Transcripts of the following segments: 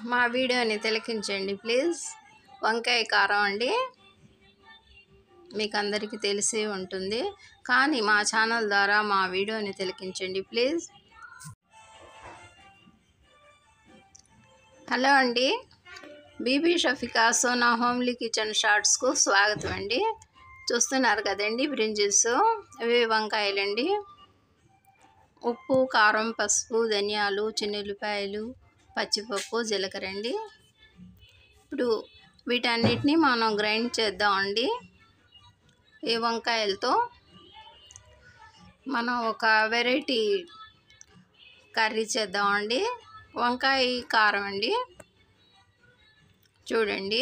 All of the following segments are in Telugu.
మా వీడియోని తిలకించండి ప్లీజ్ వంకాయ కారం అండి మీకు అందరికీ తెలిసి ఉంటుంది కానీ మా ఛానల్ ద్వారా మా వీడియోని తిలకించండి ప్లీజ్ హలో అండి బీబీ షఫికా సోనా హోమ్లీ కిచెన్ షార్ట్స్కు స్వాగతం అండి చూస్తున్నారు కదండి బ్రింజిల్స్ ఇవి వంకాయలండి ఉప్పు కారం పసుపు ధనియాలు చిన్నుల్లిపాయలు పచ్చిపప్పు జీలకర్ర అండి ఇప్పుడు వీటన్నిటిని మనం గ్రైండ్ చేద్దామండి ఈ వంకాయలతో మనం ఒక వెరైటీ కర్రీ చేద్దామండి వంకాయ కారం అండి చూడండి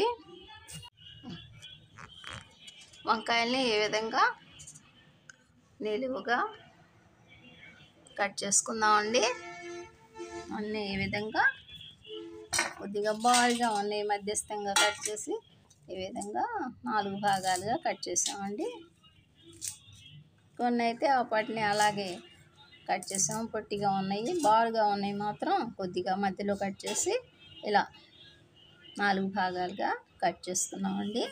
వంకాయల్ని ఏ విధంగా నిలువుగా కట్ చేసుకుందామండి అన్నీ ఈ విధంగా కొద్దిగా బాల్గా ఉన్నాయి మధ్యస్థంగా కట్ చేసి ఈ విధంగా నాలుగు భాగాలుగా కట్ చేసామండి కొన్ని అయితే వాటిని అలాగే కట్ చేసాము పొట్టిగా ఉన్నాయి బాల్గా ఉన్నాయి మాత్రం కొద్దిగా మధ్యలో కట్ చేసి ఇలా నాలుగు భాగాలుగా కట్ చేసుకున్నామండి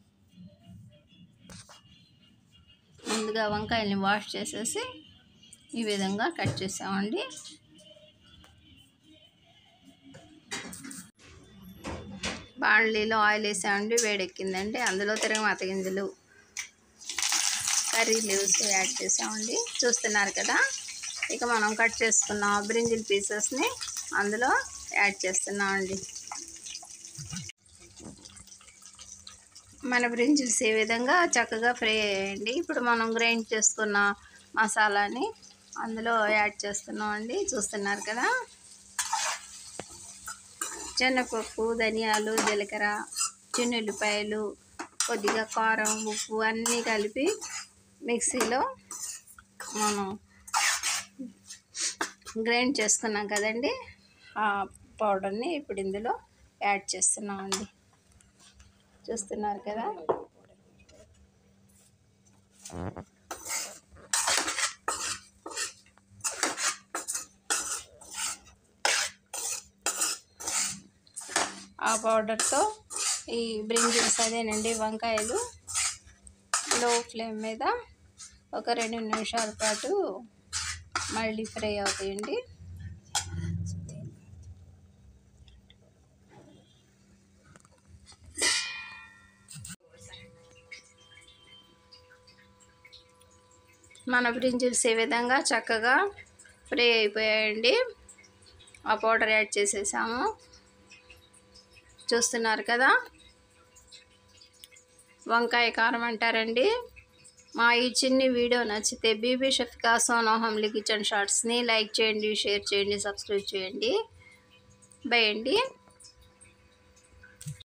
ముందుగా వంకాయల్ని వాష్ చేసేసి ఈ విధంగా కట్ చేసామండి బాండ్లీలో ఆయిల్ వేసామండి వేడెక్కిందండి అందులో తిరగమాత గింజలు కర్రీ లీవ్స్ యాడ్ చేసామండి చూస్తున్నారు కదా ఇక మనం కట్ చేసుకున్న బ్రింజిల్ పీసెస్ని అందులో యాడ్ చేస్తున్నామండి మన బ్రింజిల్స్ ఈ విధంగా చక్కగా ఫ్రై అయ్యండి ఇప్పుడు మనం గ్రైండ్ చేసుకున్న మసాలాని అందులో యాడ్ చేస్తున్నామండి చూస్తున్నారు కదా శనగపప్పు ధనియాలు జీలకర్ర చిన్నుల్లిపాయలు కొద్దిగా కారం ఉప్పు అన్నీ కలిపి మిక్సీలో మనం గ్రైండ్ చేసుకున్నాం కదండి ఆ పౌడర్ని ఇప్పుడు ఇందులో యాడ్ చేస్తున్నామండి చూస్తున్నారు కదా ఆ పౌడర్తో ఈ బ్రింజిల్స్ అదేనండి వంకాయలు లో ఫ్లేమ్ మీద ఒక రెండు నిమిషాల పాటు మళ్ళీ ఫ్రై అవుతాయండి మన బ్రింజిల్స్ ఈ విధంగా చక్కగా ఫ్రై అయిపోయాయండి ఆ పౌడర్ యాడ్ చేసేసాము చూస్తున్నారు కదా వంకాయ కారం అంటారండి మా ఈ చిన్ని వీడియో నచ్చితే బీబీ షఫికా సోనా హోమ్లీ కిచెన్ షార్ట్స్ని లైక్ చేయండి షేర్ చేయండి సబ్స్క్రైబ్ చేయండి బై అండి